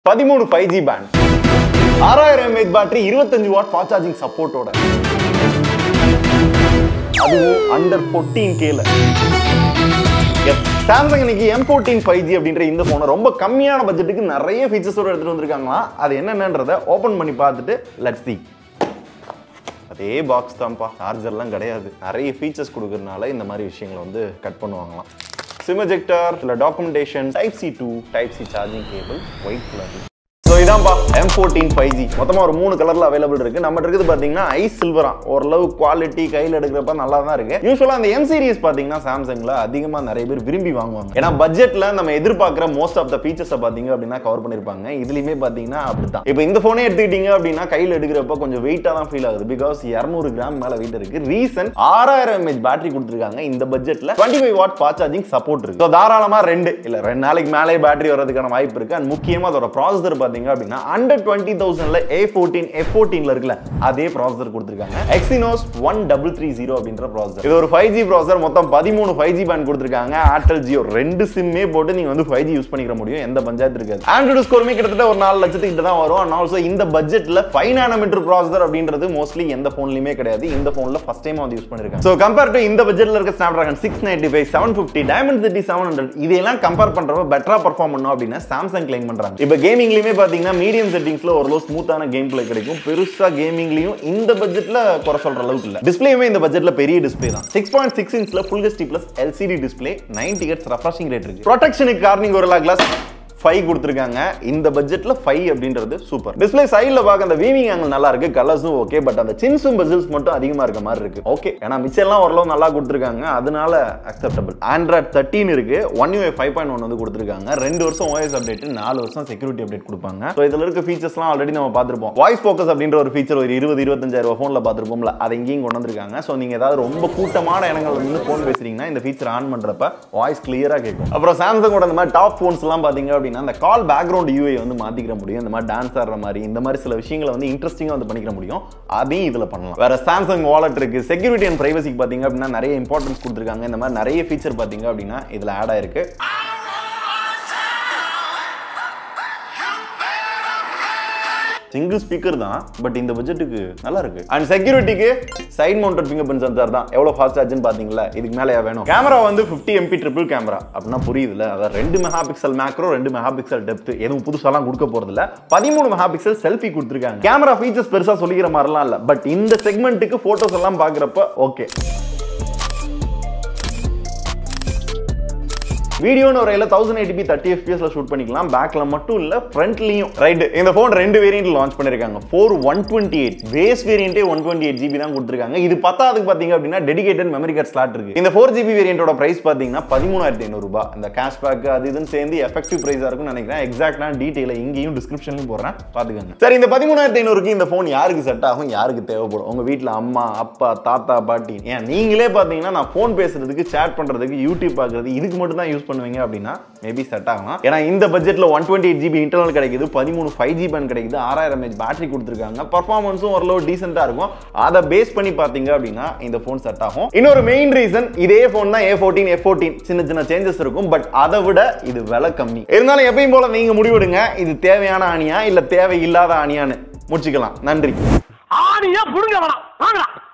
பதிமூணு five G band ஆறாயிரம் mAh battery இருபத்தஞ்சு வாட் ஃபாஸ்ட் சார்ஜிங் சப்போர்ட்டோட அதுவும் அண்டர் ஃபோர்டீன் கேல சாம்சங் இன்னைக்கு எம் ஃபோர்டீன் ஃபைவ் ஜி அப்படின்ற இந்த ஃபோனை ரொம்ப கம்மியான பட்ஜெட்டுக்கு நிறைய ஃபீச்சர்ஸோட எடுத்துட்டு வந்திருக்காங்களா அது என்னென்னன்றதை ஓப்பன் பண்ணி பார்த்துட்டு லெட்ஸ் see அதே பாக்ஸ் தான்ப்பா சார்ஜர்லாம் கிடையாது நிறைய ஃபீச்சர்ஸ் கொடுக்கறதுனால இந்த மாதிரி விஷயங்களை வந்து கட் பண்ணுவாங்களாம் சிம் எஜெக்டர் இல்லை documentation type C two type C charging cable white colour so இதான்ப்பா எம் ஃபோர்டீன் ஃபைவ் ஜி மொத்தமாக ஒரு மூணு கலரில் அவைலபிள் இருக்கு நம்ம இருக்குது பார்த்தீங்கன்னா ஐஸ் சில்வரா ஓரளவு குவாலிட்டி கையில் எடுக்கிறப்ப நல்லா தான் இருக்கு யூஸ்வலாக அந்த எம் சீரிஸ் பார்த்தீங்கன்னா சாம்சங்கில் அதிகமாக நிறைய பேர் விரும்பி வாங்குவாங்க ஏன்னா பட்ஜெட்டில் நம்ம எதிர்பார்க்குற மோஸ்ட் ஆஃப் த ஃபீச்சர்ஸை பார்த்தீங்க அப்படின்னா கவர் பண்ணியிருப்பாங்க இதுலையுமே பார்த்தீங்கன்னா அப்படிதான் இப்போ இந்த ஃபோனே எடுத்துக்கிட்டீங்க அப்படின்னா கையில் எடுக்கிறப்ப கொஞ்சம் வெயிட்டாக தான் ஃபீல் ஆகுது பிகாஸ் இரநூறு கிராம் மேலே வெயிட் இருக்கு ரீசன் ஆறாயிரம் எம்ஏஹெச் பேட்டரி கொடுத்துருக்காங்க இந்த பட்ஜெட்டில் twenty five watt fast charging support இருக்கு ஸோ தாராளமாக ரெண்டு இல்லை ரெண்டு நாளைக்கு மேலே பேட்டரி வரதுக்கான வாய்ப்பு இருக்கு அண்ட் முக்கியமாக அதோட ப்ராசஸர் பார்த்தீங்க அப்படின்னா அண்டர் டுவெண்ட்டி தௌசண்ட்ல ஏ ஃபோர்டீன் எஃப் ஃபோர்டீன்ல இருக்குல்ல அதே ப்ராசஸர் கொடுத்துருக்காங்க Exynos one double three zero அப்படின்ற ப்ராசஸர் இது ஒரு ஃபைவ் ஜி ப்ராசஸர் மொத்தம் பதிமூணு ஃபைவ் ஜி பேண்ட் கொடுத்துருக்காங்க ஏர்டெல் ஜியோ ரெண்டு சிம்மே போட்டு நீங்க வந்து ஃபைவ் ஜி யூஸ் பண்ணிக்கிற முடியும் எந்த பஞ்சாயத்து இருக்காது ஆண்ட்ராய்டு ஸ்கோருமே கிட்டத்தட்ட ஒரு நாலு லட்சத்துக்கிட்ட தான் வரும் அண்ட் ஆல்சோ இந்த பட்ஜெட்ல ஃபைவ் நானோமீட்டர் ப்ராசஸர் அப்படின்றது மோஸ்ட்லி எந்த ஃபோன்லயுமே கிடையாது இந்த ஃபோன்ல ஃபர்ஸ்ட் டைம் வந்து யூஸ் பண்ணிருக்காங்க ஸோ கம்பேர் டு இந்த பட்ஜெட்ல இருக்க Snapdragon six ninety five seven fifty Dimensity seven hundred இதெல்லாம் கம்பேர் பண்றப்ப பெட்டரா பர்ஃபார்ம் பண்ணும் அப்படின்னா சாம்சங் கிளைம் பண்றாங்க இப்போ கேமிங்லயுமே பாத்தீங்கன்னா மீடியம் செட்டிங்ஸ்ல ஓரளவு ஸ்மூத்தான கேம் பிளே கிடைக்கும் பெருசா கேமிங்லயும் இந்த பட்ஜெட்ல குறை சொல்ற அளவுக்கு இல்ல டிஸ்பிளேயுமே இந்த பட்ஜெட்ல பெரிய டிஸ்பிளே தான் சிக்ஸ் பாயிண்ட் சிக்ஸ் இன்ச்ல full HD plus LCD display ninety hertz refreshing rate இருக்கு ப்ரொடெக்ஷனுக்கு கார்னிங் ஒரு கிளாஸ் ஃபைவ் கொடுத்துருக்காங்க இந்த பட்ஜெட்ல ஃபைவ் அப்படின்றது சூப்பர் டிஸ்பிளே சைடில் பார்க்க அந்த வீவிங் ஆங்கிள் நல்லா இருக்கு கலர்ஸும் ஓகே பட் அந்த சின்ஸும் பசில்ஸ் மட்டும் அதிகமா இருக்க மாதிரி இருக்கு ஓகே ஏன்னா மிச்சம் எல்லாம் ஓரளவு நல்லா கொடுத்துருக்காங்க அதனால அக்செப்டபிள் ஆண்ட்ராய்ட் தேர்ட்டின் இருக்கு one UI five point one வந்து கொடுத்துருக்காங்க ரெண்டு வருஷம் ஓஎஸ் அப்டேட் நாலு வருஷம் செக்யூரிட்டி அப்டேட் கொடுப்பாங்க ஸோ இதுல இருக்க ஃபீச்சர்ஸ்லாம் ஆல்ரெடி நம்ம பார்த்துருப்போம் வாய்ஸ் ஃபோக்கஸ் அப்படின்ற ஒரு ஃபீச்சர் ஒரு இருபது இருபத்தஞ்சாயிரம் ரூபாய் ஃபோனில் பார்த்துருப்போம்ல அதை இங்கேயும் கொண்டு வந்திருக்காங்க ஸோ நீங்க ஏதாவது ரொம்ப கூட்டமான இடங்கள்ல இருந்து ஃபோன் பேசுறீங்கன்னா இந்த ஃபீச்சர் ஆன் பண்றப்ப வாய்ஸ் கிளியரா கேட்கும் அப்புறம் சாம்சங்கோட இந்த மாதிரி டாப் ஃபோன்ஸ் எல்லாம் பாத்தீங்க அப்படின்னா அந்த கால் பேக்ரவுண்ட் யூஐ வந்து மாத்திக்கிற முடியும் இந்த மாதிரி டான்ஸ் ஆடுற மாதிரி இந்த மாதிரி சில விஷயங்களை வந்து இன்ட்ரெஸ்டிங்கா வந்து பண்ணிக்கிற முடியும் அதையும் இதுல பண்ணலாம் வேற சாம்சங் வாலெட் இருக்கு செக்யூரிட்டி அண்ட் பிரைவசிக்கு பாத்தீங்க அப்படின்னா நிறைய இம்பார்ட்டன்ஸ் கொடுத்துருக்காங்க இந்த மாதிரி நிறைய ஃபீச்சர் பாத்தீங்க அப்படின்னா இதுல ஆட் ஆயிருக்கு சிங்கிள் ஸ்பீக்கர் தான் பட் இந்த பட்ஜெட்டுக்கு நல்லா இருக்கு அண்ட் செக்யூரிட்டிக்கு side mounted fingerprint sensor தான் எவ்வளவு ஃபாஸ்ட் சார்ஜ்னு பாத்தீங்களா இதுக்கு மேலே வேணும் கேமரா வந்து 50 எம்பி ட்ரிபிள் கேமரா அப்படின்னா புரியுதுல அதாவது ரெண்டு மெகா பிக்சல் மேக்ரோ ரெண்டு மெகா பிக்சல் டெப்த் எதுவும் புதுசாலாம் கொடுக்க போறது இல்ல பதிமூணு மெகா பிக்சல் செல்ஃபி கொடுத்துருக்காங்க கேமரா ஃபீச்சர்ஸ் பெருசா சொல்லிக்கிற மாதிரிலாம் இல்ல பட் இந்த செக்மெண்ட்டுக்கு போட்டோஸ் எல்லாம் பாக்குறப்ப ஓகே வீடியோன்னு வரையில தௌசண்ட் எயிட்டி தேர்ட்டி எஃபிஎஸ்ல ஷூட் பண்ணிக்கலாம் பேக்ல மட்டும் இல்ல ஃப்ரண்ட்லயும் ரைட் இந்த ஃபோன் ரெண்டு வேரியன்ட் லான்ச் பண்ணிருக்காங்க four one twenty eight base வேரியன்ட்டே ஒன் டுவெண்ட்டி எயிட் ஜிபி தான் கொடுத்துருக்காங்க இது பத்தாவதுக்கு பாத்தீங்க அப்படின்னா டெடிகேட்டட் மெமரி கார்டு ஸ்லாட் இருக்கு இந்த ஃபோர் ஜிபி வேரியன்ட்டோட பிரைஸ் பாத்தீங்கன்னா பதிமூணாயிரத்தி ஐநூறு ரூபாய் இந்த கேஷ்பேக் அது இதுன்னு சேர்ந்து எஃபெக்டிவ் பிரைஸா இருக்கும்னு நினைக்கிறேன் எக்ஸாக்டான டீடைல இங்கேயும் டிஸ்கிரிப்ஷன்லயும் போடுறேன் பாத்துக்கோங்க சரி இந்த பதிமூணாயிரத்தி ஐநூறுக்கு இந்த ஃபோன் யாருக்கு செட் ஆகும் யாருக்கு தேவைப்படும் உங்க வீட்ல அம்மா அப்பா தாத்தா பாட்டி ஏன் நீங்களே பாத்தீங்கன்னா நான் ஃபோன் பேசுறதுக்கு சேட் பண்றதுக்கு யூடியூப் பார்க்கறது இதுக்கு மட்டும் தான் யூஸ் பண்ணுவீங்க அப்படின்னா மேபி செட் ஆகலாம் ஏன்னா இந்த பட்ஜெட்ல one twenty eight GB internal கிடைக்குது பதிமூணு ஃபைவ் ஜி பேண்ட் கிடைக்குது ஆறாயிரம் எம்ஏஹெச் பேட்டரி கொடுத்துருக்காங்க பர்ஃபார்மன்ஸும் ஓரளவு டீசெண்டா இருக்கும் அதை பேஸ் பண்ணி பாத்தீங்க அப்படின்னா இந்த ஃபோன் செட் ஆகும் இன்னொரு மெயின் ரீசன் இதே ஃபோன் தான் ஏ ஃபோர்டீன் எஃப் ஃபோர்டீன் சின்ன சின்ன சேஞ்சஸ் இருக்கும் பட் அதை விட இது விலை கம்மி இருந்தாலும் எப்பயும் போல நீங்க முடிவெடுங்க இது தேவையான ஆணியா இல்ல தேவையில்லாத ஆணியான்னு முடிச்சுக்கலாம் நன்றி ஆணியா புடுங்க வேணாம் வாங்கடா